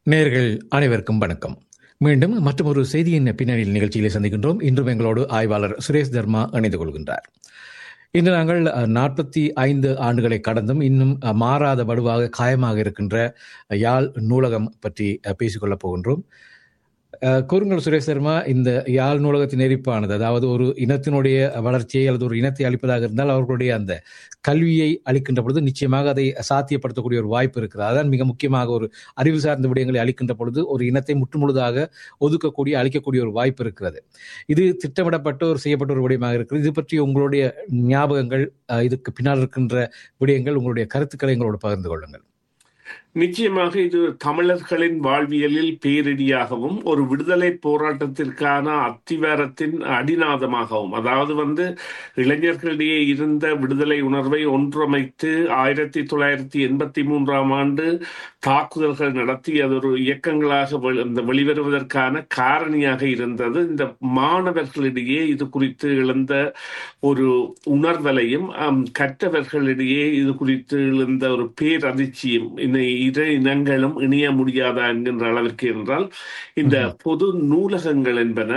நேர்கள் அனைவருக்கும் வணக்கம் மீண்டும் மற்றொரு செய்தியின் பின்னணியில் நிகழ்ச்சியிலே சந்திக்கின்றோம் இன்றும் எங்களோடு ஆய்வாளர் சுரேஷ் தர்மா இணைந்து கொள்கின்றார் இன்று நாங்கள் நாற்பத்தி ஐந்து ஆண்டுகளை கடந்தும் இன்னும் மாறாத வலுவாக காயமாக இருக்கின்ற யாழ் நூலகம் பற்றி பேசிக்கொள்ளப் போகின்றோம் கூறுங்கள் சுரேஷ் சர்மா இந்த யாழ் நூலகத்தின் நெறிப்பானது அதாவது ஒரு இனத்தினுடைய வளர்ச்சியை அல்லது ஒரு இனத்தை அளிப்பதாக இருந்தால் அவர்களுடைய அந்த கல்வியை அளிக்கின்ற பொழுது நிச்சயமாக அதை சாத்தியப்படுத்தக்கூடிய ஒரு வாய்ப்பு இருக்கிறது அதான் மிக முக்கியமாக ஒரு அறிவு சார்ந்த விடயங்களை அளிக்கின்ற பொழுது ஒரு இனத்தை முற்றுமுழுதாக ஒதுக்கக்கூடிய அளிக்கக்கூடிய ஒரு வாய்ப்பு இருக்கிறது இது திட்டமிடப்பட்ட ஒரு செய்யப்பட்ட ஒரு விடயமாக இருக்கிறது இது பற்றி உங்களுடைய ஞாபகங்கள் இதுக்கு பின்னால் இருக்கின்ற விடயங்கள் உங்களுடைய கருத்துக்களை எங்களோடு பகிர்ந்து கொள்ளுங்கள் நிச்சயமாக இது தமிழர்களின் வாழ்வியலில் பேரிடியாகவும் ஒரு விடுதலை போராட்டத்திற்கான அத்திவாரத்தின் அடிநாதமாகவும் அதாவது வந்து இளைஞர்களிடையே இருந்த விடுதலை உணர்வை ஒன்றமைத்து ஆயிரத்தி தொள்ளாயிரத்தி எண்பத்தி மூன்றாம் ஆண்டு தாக்குதல்கள் நடத்தி அது ஒரு இயக்கங்களாக இந்த வெளிவருவதற்கான காரணியாக இருந்தது இந்த மாணவர்களிடையே இது குறித்து எழுந்த ஒரு உணர்வலையும் கற்றவர்களிடையே இது குறித்து எழுந்த ஒரு பேரதிர்ச்சியும் இரு இனங்களும் இணைய முடியாதா என்கின்ற அளவிற்கு என்றால் இந்த பொது நூலகங்கள் என்பன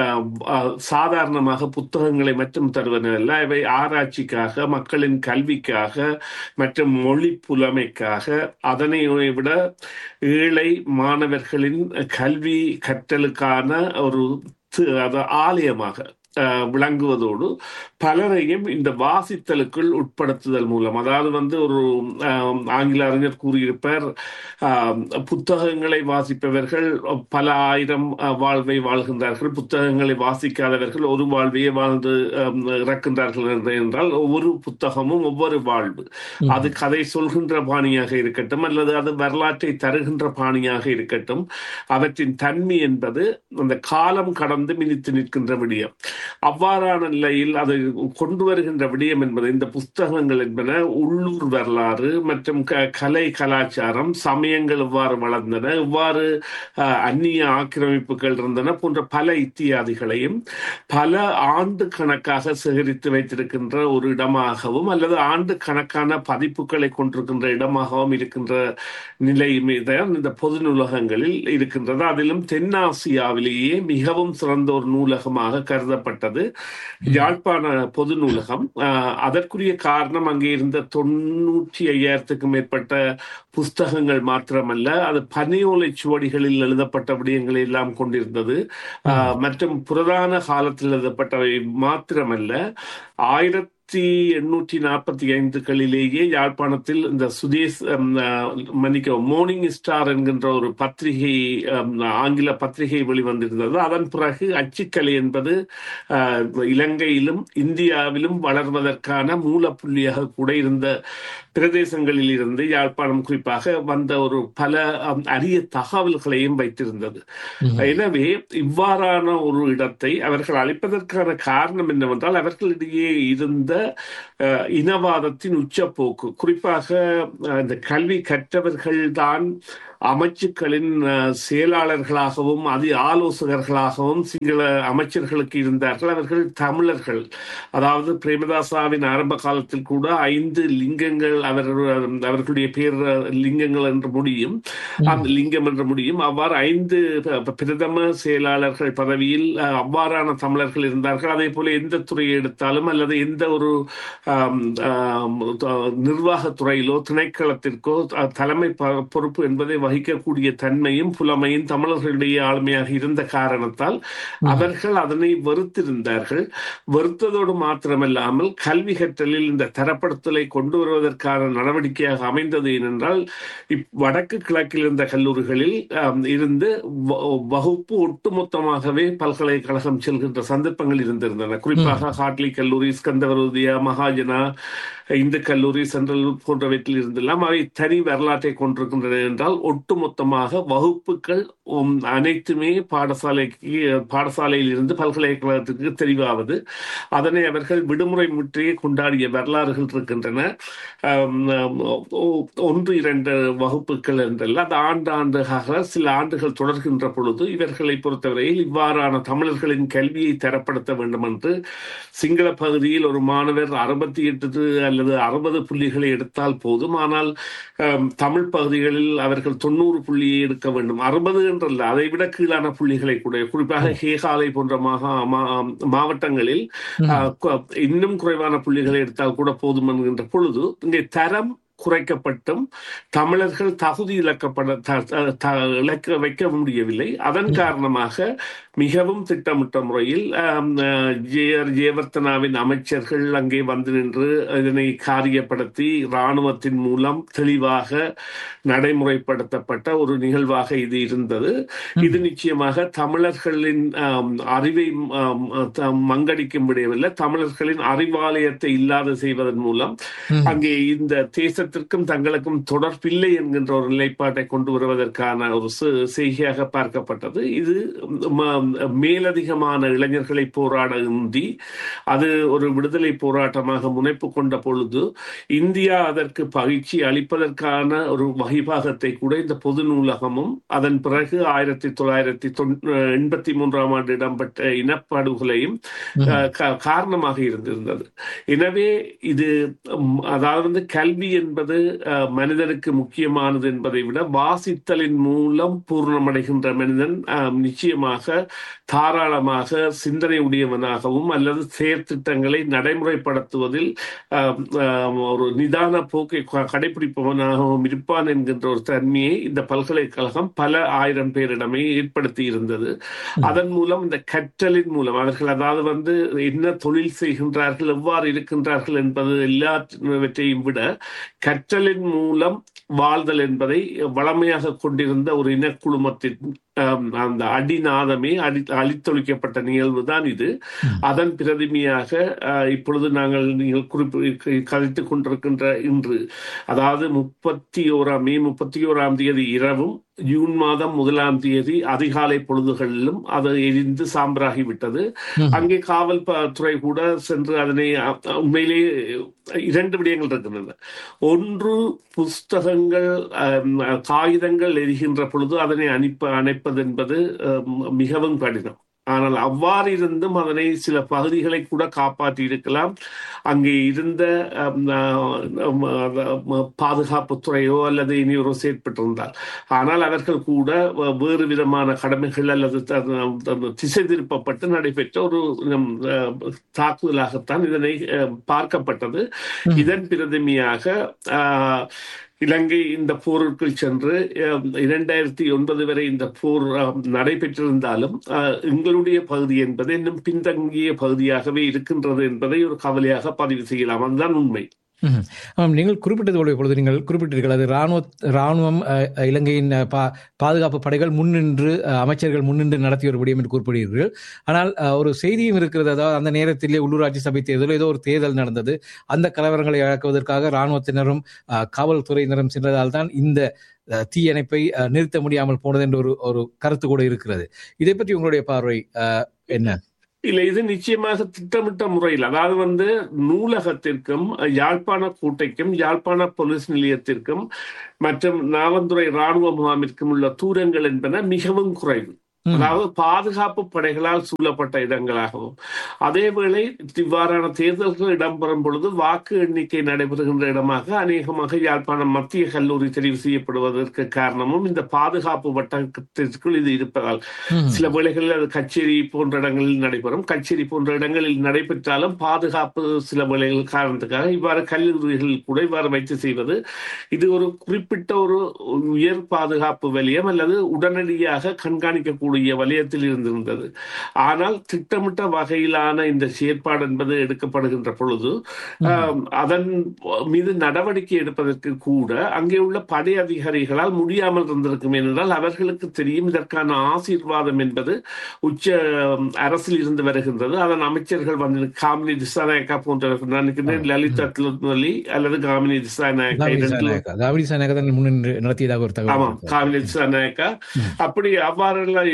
சாதாரணமாக புத்தகங்களை மட்டும் தருவனல்ல இவை ஆராய்ச்சிக்காக மக்களின் கல்விக்காக மற்றும் மொழி புலமைக்காக அதனை விட ஏழை மாணவர்களின் கல்வி கற்றலுக்கான ஒரு ஆலயமாக விளங்குவதோடு பலரையும் இந்த வாசித்தலுக்குள் உட்படுத்துதல் மூலம் அதாவது வந்து ஒரு ஆங்கில அறிஞர் கூறியிருப்பார் புத்தகங்களை வாசிப்பவர்கள் பல ஆயிரம் வாழ்வை வாழ்கின்றார்கள் புத்தகங்களை வாசிக்காதவர்கள் ஒரு வாழ்வையே வாழ்ந்து இறக்கின்றார்கள் என்றால் ஒவ்வொரு புத்தகமும் ஒவ்வொரு வாழ்வு அது கதை சொல்கின்ற பாணியாக இருக்கட்டும் அல்லது அது வரலாற்றை தருகின்ற பாணியாக இருக்கட்டும் அவற்றின் தன்மை என்பது அந்த காலம் கடந்து மினித்து நிற்கின்ற விடியம் அவ்வாறான நிலையில் அதை கொண்டு வருகின்ற விடயம் என்பது இந்த புஸ்தகங்கள் என்பன உள்ளூர் வரலாறு மற்றும் கலை கலாச்சாரம் சமயங்கள் எவ்வாறு வளர்ந்தன எவ்வாறு அந்நிய ஆக்கிரமிப்புகள் இருந்தன போன்ற பல இத்தியாதிகளையும் பல ஆண்டு கணக்காக சேகரித்து வைத்திருக்கின்ற ஒரு இடமாகவும் அல்லது ஆண்டு கணக்கான பதிப்புகளை கொண்டிருக்கின்ற இடமாகவும் இருக்கின்ற நிலையுமே தான் இந்த பொது நூலகங்களில் இருக்கின்றது அதிலும் தென்னாசியாவிலேயே மிகவும் சிறந்த ஒரு நூலகமாக கருதப்பட்ட பட்டது யாழ்ப்பாண பொது நூலகம் அதற்குரிய காரணம் அங்கே இருந்த தொண்ணூற்றி ஐயாயிரத்துக்கும் மேற்பட்ட புஸ்தகங்கள் மாத்திரமல்ல அது பனியோலை சுவடிகளில் எழுதப்பட்ட விடயங்களை எல்லாம் கொண்டிருந்தது மற்றும் புரதான காலத்தில் எழுதப்பட்டவை மாத்திரமல்ல ஆயிரத்தி ஆயிரத்தி எண்ணூற்றி நாற்பத்தி ஐந்துகளிலேயே யாழ்ப்பாணத்தில் இந்த சுதேஷ் மன்னிக்க மோர்னிங் ஸ்டார் என்கின்ற ஒரு பத்திரிகை ஆங்கில பத்திரிகை வெளிவந்திருந்தது அதன் பிறகு அச்சுக்கலை என்பது இலங்கையிலும் இந்தியாவிலும் வளர்வதற்கான மூலப்புள்ளியாக கூட இருந்த பிரதேசங்களில் இருந்து யாழ்ப்பாணம் குறிப்பாக வந்த ஒரு பல அரிய தகவல்களையும் வைத்திருந்தது எனவே இவ்வாறான ஒரு இடத்தை அவர்கள் அளிப்பதற்கான காரணம் என்னவென்றால் அவர்களிடையே இருந்த இனவாதத்தின் உச்சப்போக்கு குறிப்பாக இந்த கல்வி கற்றவர்கள் தான் அமைச்சுக்களின் செயலாளர்களாகவும் அதி ஆலோசகர்களாகவும் சிங்கள அமைச்சர்களுக்கு இருந்தார்கள் அவர்கள் தமிழர்கள் அதாவது பிரேமதாசாவின் ஆரம்ப காலத்தில் கூட ஐந்து லிங்கங்கள் அவர் அவர்களுடைய பேர் லிங்கங்கள் என்று முடியும் அந்த லிங்கம் என்று முடியும் அவ்வாறு ஐந்து பிரதம செயலாளர்கள் பதவியில் அவ்வாறான தமிழர்கள் இருந்தார்கள் அதே போல எந்த துறையை எடுத்தாலும் அல்லது எந்த ஒரு நிர்வாகத்துறையிலோ திணைக்களத்திற்கோ தலைமை பொறுப்பு என்பதை வகிக்கக்கூடிய தன்மையும் புலமையும் தமிழர்களுடைய ஆளுமையாக இருந்த காரணத்தால் அவர்கள் அதனை வெறுத்திருந்தார்கள் வெறுத்ததோடு மாத்திரமல்லாமல் கல்வி கற்றலில் இந்த தரப்படுத்தலை கொண்டு வருவதற்கான நடவடிக்கையாக அமைந்தது ஏனென்றால் வடக்கு கிழக்கில் இருந்த கல்லூரிகளில் இருந்து வகுப்பு ஒட்டுமொத்தமாகவே பல்கலைக்கழகம் செல்கின்ற சந்தர்ப்பங்கள் இருந்திருந்தன குறிப்பாக ஹாட்லி கல்லூரி ஸ்கந்தவரோதியா மகாஜனா இந்து கல்லூரி சென்ட்ரல் போன்றவற்றில் இருந்தெல்லாம் அவை தனி வரலாற்றை கொண்டிருக்கின்றன என்றால் ஒட்டுமொத்தமாக வகுப்புகள் அனைத்துமே பாடசாலைக்கு பாடசாலையில் இருந்து பல்கலைக்கழகத்துக்கு தெரிவாவது அதனை அவர்கள் விடுமுறை முற்றியே கொண்டாடிய வரலாறுகள் இருக்கின்றன ஒன்று இரண்டு வகுப்புகள் என்றல்ல அது ஆண்டாண்டுகாக சில ஆண்டுகள் தொடர்கின்ற பொழுது இவர்களை பொறுத்தவரையில் இவ்வாறான தமிழர்களின் கல்வியை தரப்படுத்த வேண்டும் என்று சிங்கள பகுதியில் ஒரு மாணவர் அறுபத்தி எட்டு அல்லது அறுபது புள்ளிகளை எடுத்தால் போதும் ஆனால் அம், தமிழ் பகுதிகளில் அவர்கள் தொண்ணூறு புள்ளியை எடுக்க வேண்டும் அறுபது என்றல்ல அதை விட கீழான புள்ளிகளை கூட குறிப்பாக ஹேகாலை போன்ற மாகா மா- மாவட்டங்களில் அஹ், கு- இன்னும் குறைவான புள்ளிகளை எடுத்தால் கூட போதும் என்கின்ற பொழுது இங்கே தரம் குறைக்கப்பட்டும் தமிழர்கள் தகுதி இழக்கப்பட த- த- த- இழக்க வைக்க முடியவில்லை அதன் காரணமாக மிகவும் திட்டமிட்ட முறையில் ஆம், அஹ், ஜே- ஜெயவர்த்தனாவின் அமைச்சர்கள் அங்கே வந்து நின்று இதனை காரியப்படுத்தி இராணுவத்தின் மூலம் தெளிவாக நடைமுறைப்படுத்தப்பட்ட ஒரு நிகழ்வாக இது இருந்தது இது நிச்சயமாக தமிழர்களின் ஆம், அறிவை ஆம், த- மங்கடிக்கும் விடயவில்லை தமிழர்களின் அறிவாலயத்தை இல்லாது செய்வதன் மூலம் அங்கே இந்த தேசத்திற்கும் தங்களுக்கும் தொடர்பில்லை என்கின்ற ஒரு நிலைப்பாட்டை கொண்டு வருவதற்கான ஒரு செ- செய்கையாக பார்க்கப்பட்டது இது ம- மேலதிகமான இளைஞர்களை போராட உந்தி அது ஒரு விடுதலை போராட்டமாக முனைப்பு கொண்ட பொழுது இந்தியா அதற்கு பயிற்சி அளிப்பதற்கான ஒரு வகைபாகத்தை கூட இந்த பொது நூலகமும் அதன் பிறகு ஆயிரத்தி தொள்ளாயிரத்தி எண்பத்தி மூன்றாம் ஆண்டு இடம்பெற்ற இனப்படுகொலையும் அஹ், கா- காரணமாக இருந்திருந்தது எனவே இது ம், அதாவது வந்து கல்வி என்பது அஹ், மனிதனுக்கு முக்கியமானது என்பதை விட வாசித்தலின் மூலம் பூர்ணமடைகின்ற மனிதன் அஹ், நிச்சயமாக தாராளமாக சிந்தனை உடையவனாகவும் அல்லது செயற்திட்டங்களை நடைமுறைப்படுத்துவதில் அஹ், அஹ், ஒரு நிதான போக்கை க- கடைபிடிப்பவனாகவும் இருப்பான் என்கின்ற ஒரு தன்மையை இந்த பல்கலைக்கழகம் பல ஆயிரம் பேரிடமே ஏற்படுத்தி இருந்தது அதன் மூலம் இந்த கற்றலின் மூலம் அவர்கள் அதாவது வந்து என்ன தொழில் செய்கின்றார்கள் எவ்வாறு இருக்கின்றார்கள் என்பது எல்லாவற்றையும் விட கற்றலின் மூலம் வாழ்தல் என்பதை வளமையாக கொண்டிருந்த ஒரு இனக்குழுமத்தின் ஆம், அந்த அடிநாதமே அடி அழித்தொழிக்கப்பட்ட நிகழ்வு தான் இது அதன் பிரதிமையாக அஹ், இப்பொழுது நாங்கள் நீங்கள் குறிப்பு கதைத்துக் கொண்டிருக்கின்ற இன்று அதாவது முப்பத்தி ஓராம் மே முப்பத்தி ஓராம் தேதி இரவும் ஜூன் மாதம் முதலாம் தேதி அதிகாலை பொழுதுகளிலும் அது எரிந்து சாம்பராகிவிட்டது அங்கே காவல் ப- துறை கூட சென்று அதனை அ- அ- உண்மையிலேயே இரண்டு விடயங்கள் இருக்கின்றன ஒன்று புஸ்தகங்கள் அம், காகிதங்கள் எரிகின்ற பொழுது அதனை அனுப்ப அணைப்பது என்பது அம், மிகவும் கடினம் ஆனால் அவ்வாறு இருந்தும் அதனை சில பகுதிகளை கூட காப்பாற்றி இருக்கலாம் அங்கே இருந்த அம், அம், அம், பாதுகாப்புத்துறையோ அல்லது இனியொரு செயற்பட்டிருந்தார் ஆனால் அவர்கள் கூட வ- வேறு விதமான கடமைகள் அல்லது த- த- திசை திருப்பப்பட்டு நடைபெற்ற ஒரு ம், அஹ், தாக்குதலாகத்தான் இதனை அஹ், பார்க்கப்பட்டது இதன் பிரதிமையாக ஆஹ், இலங்கை இந்த போருக்குள் சென்று அஹ், இரண்டாயிரத்தி ஒன்பது வரை இந்த போர் அஹ், நடைபெற்றிருந்தாலும் அஹ், எங்களுடைய பகுதி என்பது இன்னும் பின்தங்கிய பகுதியாகவே இருக்கின்றது என்பதை ஒரு கவலையாக பதிவு செய்யலாம் அதுதான் உண்மை ம்ஹும். ஆமாம் நீங்கள் குறிப்பிட்டது போல இப்பொழுது நீங்கள் குறிப்பிட்டீர்கள் அது ராணுவ ராணுவம் அஹ், இலங்கையின் அஹ், பா பாதுகாப்பு படைகள் முன்னின்று அஹ், அமைச்சர்கள் முன்னின்று நடத்திய ஒரு விடயம் என்று குறிப்பிடுகிறீர்கள் ஆனால் அஹ், ஒரு செய்தியும் இருக்கிறது அதாவது அந்த நேரத்திலே உள்ளூராட்சி சபை தேர்தல் ஏதோ ஒரு தேர்தல் நடந்தது அந்த கலவரங்களை அடக்குவதற்காக ராணுவத்தினரும் அஹ், காவல்துறையினரும் சென்றதால் தான் இந்த அஹ், தீயணைப்பை அஹ், நிறுத்த முடியாமல் போனது என்ற ஒரு ஒரு கருத்து கூட இருக்கிறது இதை பற்றி உங்களுடைய பார்வை அஹ், என்ன இல்ல இது நிச்சயமாக திட்டமிட்ட முறையில் அதாவது வந்து நூலகத்திற்கும் யாழ்ப்பாண கூட்டைக்கும் யாழ்ப்பாண போலீஸ் நிலையத்திற்கும் மற்றும் நாவந்துறை ராணுவ முகாமிற்கும் உள்ள தூரங்கள் என்பன மிகவும் குறைவு ம். அதாவது பாதுகாப்பு படைகளால் சூழப்பட்ட இடங்களாகவும் அதேவேளை இவ்வாறான தேர்தல்கள் இடம்பெறும் பொழுது வாக்கு எண்ணிக்கை நடைபெறுகின்ற இடமாக அநேகமாக யாழ்ப்பாணம் மத்திய கல்லூரி தெரிவு செய்யப்படுவதற்கு காரணமும் இந்த பாதுகாப்பு வட்டத்திற்குள் இது இருப்பதால் ம். சில வேளைகளில் அது கச்சேரி போன்ற இடங்களில் நடைபெறும் கச்சேரி போன்ற இடங்களில் நடைபெற்றாலும் பாதுகாப்பு சில வேளைகள் காரணத்துக்காக இவ்வாறு கல்லூரிகள் கூட இவ்வாறு வைத்து செய்வது இது ஒரு குறிப்பிட்ட ஒரு உயர் பாதுகாப்பு வலயம் அல்லது உடனடியாக கண்காணிக்கக்கூடிய வலயத்தில் இருந்திருந்தது ஆனால் திட்டமிட்ட வகையிலான இந்த செயற்பாடு என்பது எடுக்கப்படுகின்ற பொழுது ஆம், அதன் மீது நடவடிக்கை எடுப்பதற்கு கூட அங்கே உள்ள படை அதிகாரிகளால் முடியாமல் இருந்திருக்கும் ஏனென்றால் அவர்களுக்கு தெரியும் இதற்கான ஆசீர்வாதம் என்பது உச்ச ம், அரசில் இருந்து வருகின்றது அதன் அமைச்சர்கள் வந்து காமினி திசாநாயக்கா போன்றவர்கள் நான் நினைக்கிறேன் லலிதா திலத்மலி அல்லது காமினி திசாநாயக்கா தாவடி இரண்டு சாநாயக்கா தாவடி சாநாயக்கா தான் முன்னின்று நடத்தியதாக ஒரு தகவல் ஆமாம் இருக்கிறது. காவிரி திசாநாயக்கா அப்படி அவ்வாறெல்லாம்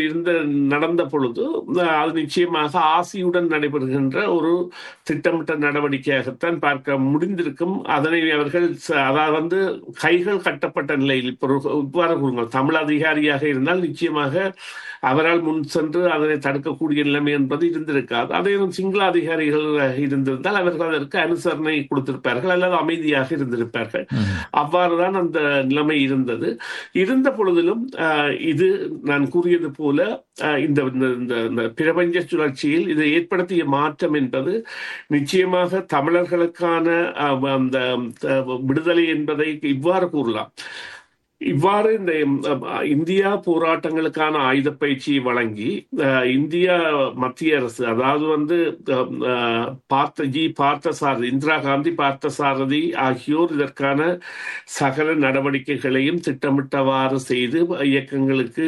இருந்த நடந்த பொழுது அது நிச்சயமாக ஆசியுடன் நடைபெறுகின்ற ஒரு திட்டமிட்ட நடவடிக்கையாகத்தான் பார்க்க முடிந்திருக்கும் அதனை அவர்கள் அதாவது வந்து கைகள் கட்டப்பட்ட நிலையில் இப்போ இவ்வாறு கூறுங்கள் தமிழ் அதிகாரியாக இருந்தால் நிச்சயமாக அவரால் முன் சென்று அதனை தடுக்கக்கூடிய நிலைமை என்பது இருந்திருக்காது அதே சிங்கள அதிகாரிகள் இருந்திருந்தால் அவர்கள் அதற்கு அனுசரணை கொடுத்திருப்பார்கள் அல்லது அமைதியாக இருந்திருப்பார்கள் அவ்வாறுதான் அந்த நிலைமை இருந்தது இருந்த பொழுதிலும் இது நான் கூறியது போல இந்த இந்த பிரபஞ்ச சுழற்சியில் இதை ஏற்படுத்திய மாற்றம் என்பது நிச்சயமாக தமிழர்களுக்கான அந்த விடுதலை என்பதை இவ்வாறு கூறலாம் இவ்வாறு இந்த இந்தியா போராட்டங்களுக்கான ஆயுத பயிற்சியை வழங்கி இந்தியா மத்திய அரசு அதாவது வந்து பார்த்த ஜி பார்த்தசாரதி இந்திரா காந்தி பார்த்தசாரதி ஆகியோர் இதற்கான சகல நடவடிக்கைகளையும் திட்டமிட்டவாறு செய்து இயக்கங்களுக்கு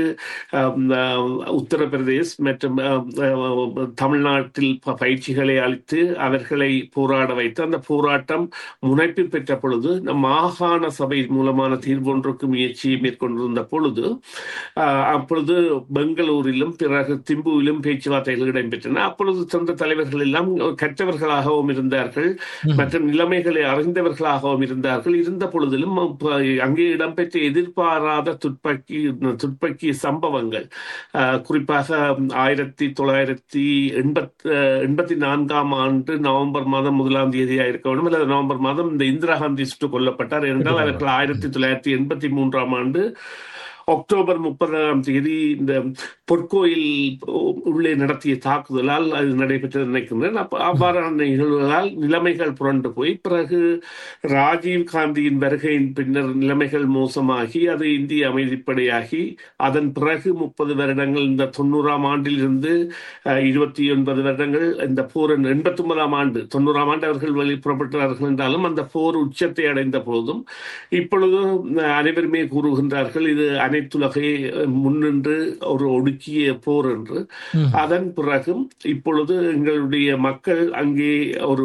உத்தரப்பிரதேஷ் மற்றும் தமிழ்நாட்டில் பயிற்சிகளை அளித்து அவர்களை போராட வைத்து அந்த போராட்டம் முனைப்பு பெற்ற பொழுது மாகாண சபை மூலமான தீர்வொன்றுக்கு முயற்சியை மேற்கொண்டிருந்த பொழுது அப்பொழுது பெங்களூரிலும் பிறகு திம்புவிலும் பேச்சுவார்த்தைகள் இடம்பெற்றன அப்பொழுது சொந்த தலைவர்கள் எல்லாம் கற்றவர்களாகவும் இருந்தார்கள் மற்றும் நிலைமைகளை அறிந்தவர்களாகவும் இருந்தார்கள் இருந்த பொழுதிலும் அங்கே இடம்பெற்ற எதிர்பாராத துப்பாக்கி துப்பாக்கி சம்பவங்கள் குறிப்பாக ஆயிரத்தி தொள்ளாயிரத்தி எண்பத்தி எண்பத்தி நான்காம் ஆண்டு நவம்பர் மாதம் முதலாம் தேதியாக இருக்க வேண்டும் அல்லது நவம்பர் மாதம் இந்த இந்திரா காந்தி சுட்டுக் கொல்லப்பட்டார் என்றால் அவர்கள் ஆயிரத்தி தொள்ளாயிரத்தி எண்பத்தி மூன்றாம் ஆண்டு அக்டோபர் முப்பதாம் தேதி இந்த பொற்கோயில் உள்ளே நடத்திய தாக்குதலால் அது நடைபெற்றது நினைக்கின்றேன் அவ்வாறான நிகழ்வுகளால் நிலைமைகள் புரண்டு போய் பிறகு ராஜீவ் காந்தியின் வருகையின் பின்னர் நிலைமைகள் மோசமாகி அது இந்திய அமைதிப்படையாகி அதன் பிறகு முப்பது வருடங்கள் இந்த தொண்ணூறாம் ஆண்டில் இருந்து இருபத்தி ஒன்பது வருடங்கள் இந்த போர் எண்பத்தி ஒன்பதாம் ஆண்டு தொண்ணூறாம் ஆண்டு அவர்கள் வெளி புறப்பட்டார்கள் என்றாலும் அந்த போர் உச்சத்தை அடைந்த போதும் இப்பொழுது அனைவருமே கூறுகின்றார்கள் இது அனைத்துலகை முன்னின்று ஒரு ஒடுக்கிய போர் என்று அதன் பிறகும் இப்பொழுது எங்களுடைய மக்கள் அங்கே ஒரு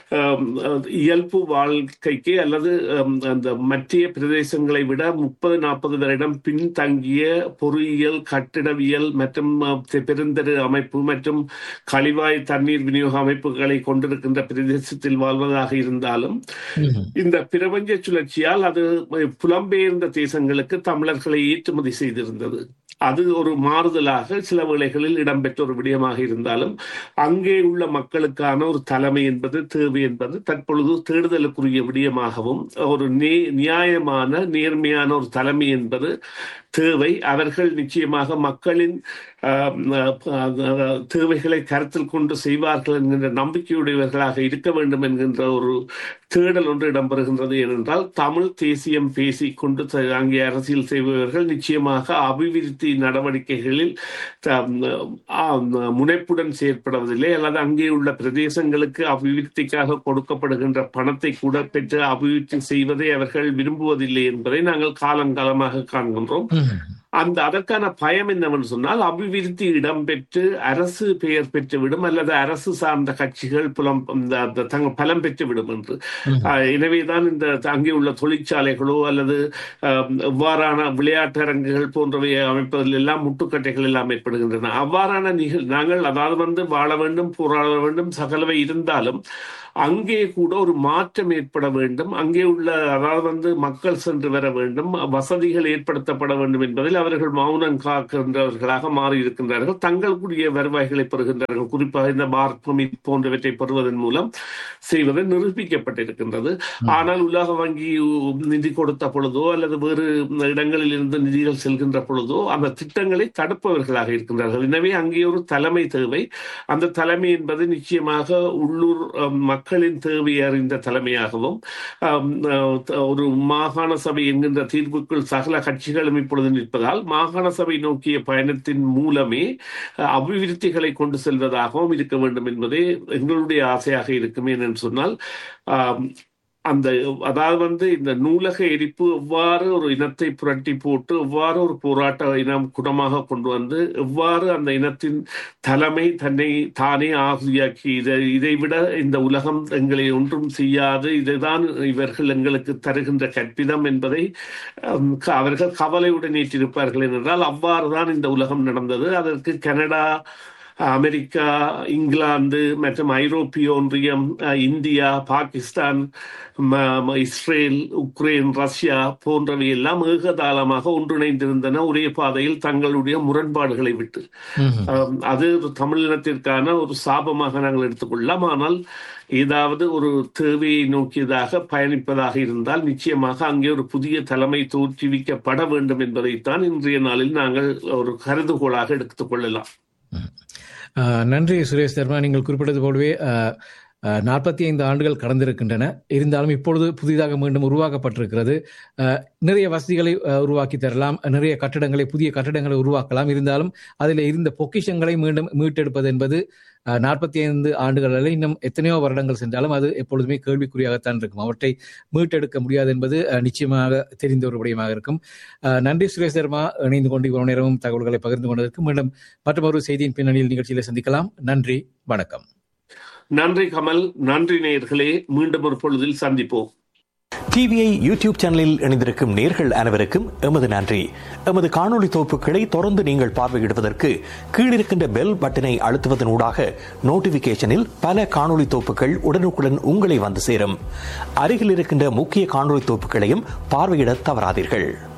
இயல்பு வாழ்க்கைக்கு அல்லது அந்த மத்திய பிரதேசங்களை விட முப்பது நாற்பது வருடம் பின்தங்கிய பொறியியல் கட்டிடவியல் மற்றும் பெருந்தரு அமைப்பு மற்றும் கழிவாய் தண்ணீர் விநியோக அமைப்புகளை கொண்டிருக்கின்ற பிரதேசத்தில் வாழ்வதாக இருந்தாலும் இந்த பிரபஞ்ச சுழற்சியால் அது புலம்பெயர்ந்த தேசங்களுக்கு தமிழர்களை ஏற்றுமதி செய்திருந்தது அது ஒரு மாறுதலாக சில வேளைகளில் இடம்பெற்ற ஒரு விடயமாக இருந்தாலும் அங்கே உள்ள மக்களுக்கான ஒரு தலைமை என்பது தேவை என்பது தற்பொழுது தேடுதலுக்குரிய விடயமாகவும் ஒரு நே நியாயமான நேர்மையான ஒரு தலைமை என்பது தேவை அவர்கள் நிச்சயமாக மக்களின் தேவைகளை கருத்தில் கொண்டு செய்வார்கள் என்கின்ற நம்பிக்கையுடையவர்களாக இருக்க வேண்டும் என்கின்ற ஒரு தேடல் ஒன்று இடம்பெறுகின்றது ஏனென்றால் தமிழ் தேசியம் பேசி கொண்டு அங்கே அரசியல் செய்பவர்கள் நிச்சயமாக அபிவிருத்தி நடவடிக்கைகளில் முனைப்புடன் செயற்படுவதில்லை அல்லது அங்கே உள்ள பிரதேசங்களுக்கு அபிவிருத்திக்காக கொடுக்கப்படுகின்ற பணத்தை கூட பெற்று அபிவிருத்தி செய்வதை அவர்கள் விரும்புவதில்லை என்பதை நாங்கள் காலங்காலமாக காண்கின்றோம் அந்த அதற்கான பயம் என்னவென்று சொன்னால் அபிவிருத்தி இடம்பெற்று அரசு பெயர் பெற்றுவிடும் அல்லது அரசு சார்ந்த கட்சிகள் புலம் தங்கள் பலம் பெற்றுவிடும் என்று எனவேதான் இந்த அங்கே உள்ள தொழிற்சாலைகளோ அல்லது இவ்வாறான விளையாட்டரங்குகள் போன்றவை அமைப்பதில் எல்லாம் முட்டுக்கட்டைகள் எல்லாம் ஏற்படுகின்றன அவ்வாறான நிகழ் நாங்கள் அதாவது வந்து வாழ வேண்டும் போராட வேண்டும் சகலவை இருந்தாலும் அங்கே கூட ஒரு மாற்றம் ஏற்பட வேண்டும் அங்கே உள்ள அதாவது வந்து மக்கள் சென்று வர வேண்டும் வசதிகள் ஏற்படுத்தப்பட வேண்டும் என்பதில் அவர்கள் மௌனம் காக்கின்றவர்களாக மாறி இருக்கின்றார்கள் தங்களுக்குரிய வருவாய்களை பெறுகின்றார்கள் குறிப்பாக இந்த மார்க்கம் போன்றவற்றை பெறுவதன் மூலம் செய்வது நிரூபிக்கப்பட்டிருக்கின்றது ஆனால் உலக வங்கி நிதி கொடுத்த பொழுதோ அல்லது வேறு இடங்களில் இருந்து நிதிகள் செல்கின்ற பொழுதோ அந்த திட்டங்களை தடுப்பவர்களாக இருக்கின்றார்கள் எனவே அங்கே ஒரு தலைமை தேவை அந்த தலைமை என்பது நிச்சயமாக உள்ளூர் மக்களின் தேவை அறிந்த தலைமையாகவும் ஒரு மாகாண சபை என்கின்ற தீர்வுக்குள் சகல கட்சிகளும் இப்பொழுது நிற்பதால் மாகாண சபை நோக்கிய பயணத்தின் மூலமே அபிவிருத்திகளை கொண்டு செல்வதாகவும் இருக்க வேண்டும் என்பதே எங்களுடைய ஆசையாக இருக்குமே என்று சொன்னால் அந்த அதாவது வந்து இந்த நூலக எரிப்பு எவ்வாறு ஒரு இனத்தை புரட்டி போட்டு எவ்வாறு ஒரு போராட்ட இனம் குணமாக கொண்டு வந்து எவ்வாறு அந்த இனத்தின் தலைமை தன்னை தானே ஆகுதியாக்கி இதை இதை விட இந்த உலகம் எங்களை ஒன்றும் செய்யாது இதுதான் இவர்கள் எங்களுக்கு தருகின்ற கற்பிதம் என்பதை அம், க- அவர்கள் கவலையுடன் ஏற்றிருப்பார்கள் என்றால் அவ்வாறு தான் இந்த உலகம் நடந்தது அதற்கு கனடா அமெரிக்கா இங்கிலாந்து மற்றும் ஐரோப்பிய ஒன்றியம் அஹ், இந்தியா பாகிஸ்தான் ம- ம- இஸ்ரேல் உக்ரைன் ரஷ்யா போன்றவை எல்லாம் ஏகதாளமாக ஒன்றிணைந்திருந்தன ஒரே பாதையில் தங்களுடைய முரண்பாடுகளை விட்டு ம்ஹும். அம், அது ஒரு தமிழினத்திற்கான ஒரு சாபமாக நாங்கள் எடுத்துக்கொள்ளலாம் ஆனால் ஏதாவது ஒரு தேவையை நோக்கியதாக பயணிப்பதாக இருந்தால் நிச்சயமாக அங்கே ஒரு புதிய தலைமை தோற்றுவிக்கப்பட வேண்டும் என்பதைத்தான் இன்றைய நாளில் நாங்கள் ஒரு கருதுகோளாக எடுத்துக் கொள்ளலாம் அஹ், நன்றி சுரேஷ் தர்மா நீங்கள் குறிப்பிட்டது போலவே நாற்பத்தி ஐந்து ஆண்டுகள் கடந்திருக்கின்றன இருந்தாலும் இப்பொழுது புதிதாக மீண்டும் உருவாக்கப்பட்டிருக்கிறது அஹ், நிறைய வசதிகளை அஹ், உருவாக்கி தரலாம் நிறைய கட்டடங்களை புதிய கட்டடங்களை உருவாக்கலாம் இருந்தாலும் அதில் இருந்த பொக்கிஷங்களை மீண்டும் மீட்டெடுப்பது என்பது நாற்பத்தி ஐந்து ஆண்டுகள் அல்ல இன்னும் எத்தனையோ வருடங்கள் சென்றாலும் அது எப்பொழுதுமே கேள்விக்குறியாகத்தான் இருக்கும் அவற்றை மீட்டெடுக்க முடியாது என்பது அஹ், நிச்சயமாக தெரிந்த ஒரு விடயமாக இருக்கும் அஹ், நன்றி சுரேஷ் சர்மா இணைந்து கொண்டு இவ்வளவு நேரமும் தகவல்களை பகிர்ந்து கொண்டதற்கு மீண்டும் மற்றொரு செய்தியின் பின்னணியில் நிகழ்ச்சியில் சந்திக்கலாம் நன்றி வணக்கம் நன்றி கமல் நன்றி நேயர்களே மீண்டும் ஒரு பொழுதில் சந்திப்போம் டிவிஐ யூடியூப் சேனலில் இணைந்திருக்கும் நேர்கள் அனைவருக்கும் எமது நன்றி எமது காணொளி தொகுப்புகளை தொடர்ந்து நீங்கள் பார்வையிடுவதற்கு கீழிருக்கின்ற பெல் பட்டனை அழுத்துவதனூடாக நோட்டிபிகேஷனில் பல காணொளி தொகுப்புகள் உடனுக்குடன் உங்களை வந்து சேரும் அருகில் இருக்கின்ற முக்கிய காணொளி தொகுப்புகளையும் பார்வையிட தவறாதீர்கள்